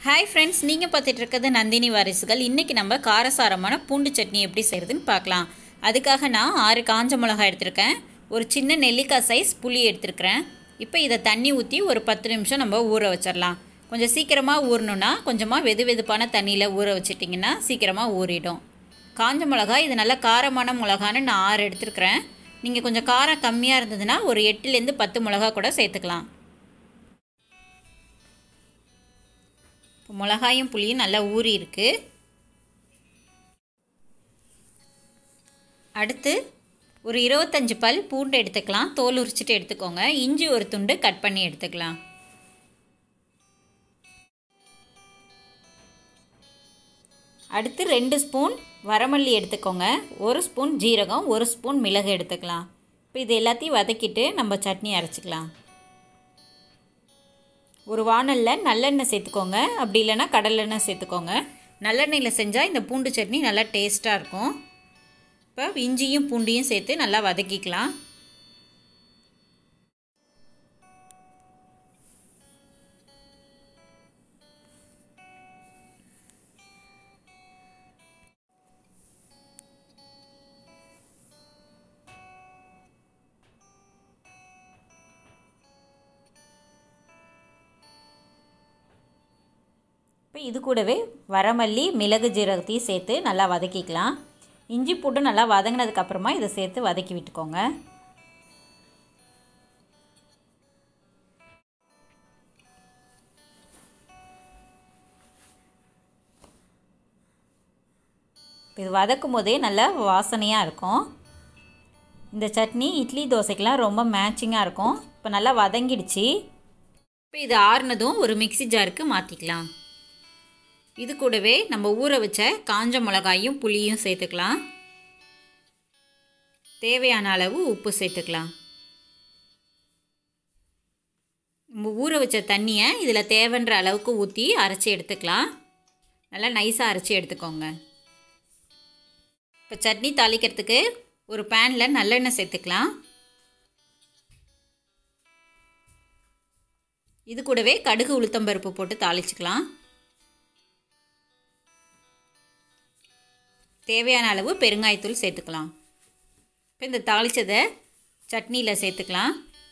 hi friends நீங்கள் பார்த்துட்டு இருக்கிறது நந்தினி வாரிசுகள் இன்றைக்கி நம்ம காரசாரமான பூண்டு சட்னி எப்படி செய்கிறதுன்னு பார்க்கலாம் அதுக்காக நான் ஆறு காஞ்ச மிளகாய் எடுத்திருக்கேன் ஒரு சின்ன நெல்லிக்காய் சைஸ் புளி எடுத்திருக்கிறேன் இப்போ இதை தண்ணி ஊற்றி ஒரு பத்து நிமிஷம் நம்ம ஊற வச்சிடலாம் கொஞ்சம் சீக்கிரமாக ஊறணுன்னா கொஞ்சமாக வெது வெதுப்பான தண்ணியில் ஊற வச்சிட்டிங்கன்னா சீக்கிரமாக ஊறிடும் காஞ்ச மிளகாய் இது நல்ல காரமான மிளகான்னு நான் ஆறு எடுத்துருக்கிறேன் நீங்கள் கொஞ்சம் காரம் கம்மியாக இருந்ததுன்னா ஒரு எட்டுலேருந்து பத்து மிளகா கூட சேர்த்துக்கலாம் இப்போ மிளகாயும் புளியும் நல்லா ஊறி இருக்கு அடுத்து ஒரு இருபத்தஞ்சு பல் பூண்டு எடுத்துக்கலாம் தோல் உரிச்சிட்டு எடுத்துக்கோங்க இஞ்சி ஒரு துண்டு கட் பண்ணி எடுத்துக்கலாம் அடுத்து ரெண்டு ஸ்பூன் வரமல்லி எடுத்துக்கோங்க ஒரு ஸ்பூன் ஜீரகம் ஒரு ஸ்பூன் மிளகு எடுத்துக்கலாம் இப்போ இது எல்லாத்தையும் வதக்கிட்டு நம்ம சட்னி அரைச்சிக்கலாம் ஒரு வானலில் நல்லெண்ணெய் சேர்த்துக்கோங்க அப்படி இல்லைன்னா கடலெண்ணெய் சேர்த்துக்கோங்க நல்லெண்ணெயில் செஞ்சால் இந்த பூண்டு சட்னி நல்லா டேஸ்ட்டாக இருக்கும் இப்போ இஞ்சியும் பூண்டியும் சேர்த்து நல்லா வதக்கிக்கலாம் இப்போ இது கூடவே வரமல்லி மிளகு ஜீரகத்தையும் சேர்த்து நல்லா வதக்கிக்கலாம் இஞ்சி போட்டு நல்லா வதங்கினதுக்கப்புறமா இதை சேர்த்து வதக்கி விட்டுக்கோங்க இது வதக்கும் போதே நல்லா வாசனையாக இருக்கும் இந்த சட்னி இட்லி தோசைக்கெலாம் ரொம்ப மேட்சிங்காக இருக்கும் இப்போ நல்லா வதங்கிடுச்சு இப்போ இது ஆறுனதும் ஒரு மிக்சி ஜாருக்கு மாற்றிக்கலாம் இது கூடவே நம்ம ஊற வச்ச காஞ்ச மிளகாயும் புளியும் சேர்த்துக்கலாம் தேவையான அளவு உப்பு சேர்த்துக்கலாம் நம்ம ஊற வச்ச தண்ணியை இதில் தேவைன்ற அளவுக்கு ஊற்றி அரைச்சி எடுத்துக்கலாம் நல்லா நைஸாக அரைச்சி எடுத்துக்கோங்க இப்போ சட்னி தாளிக்கிறதுக்கு ஒரு பேனில் நல்லெண்ணெய் சேர்த்துக்கலாம் இது கூடவே கடுகு உளுத்தம்பருப்பு போட்டு தாளிச்சுக்கலாம் தேவையான அளவு பெருங்காயத்தூள் சேர்த்துக்கலாம் இப்போ இந்த தாளித்ததை சட்னியில் சேர்த்துக்கலாம்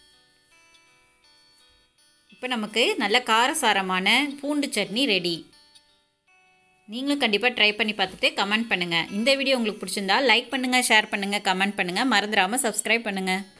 இப்போ நமக்கு நல்ல காரசாரமான பூண்டு சட்னி ரெடி நீங்களும் கண்டிப்பாக ட்ரை பண்ணி பார்த்துட்டு கமெண்ட் பண்ணுங்கள் இந்த வீடியோ உங்களுக்கு பிடிச்சிருந்தா லைக் பண்ணுங்கள் ஷேர் பண்ணுங்கள் கமெண்ட் பண்ணுங்கள் மறந்துடாமல் சப்ஸ்கிரைப் பண்ணுங்கள்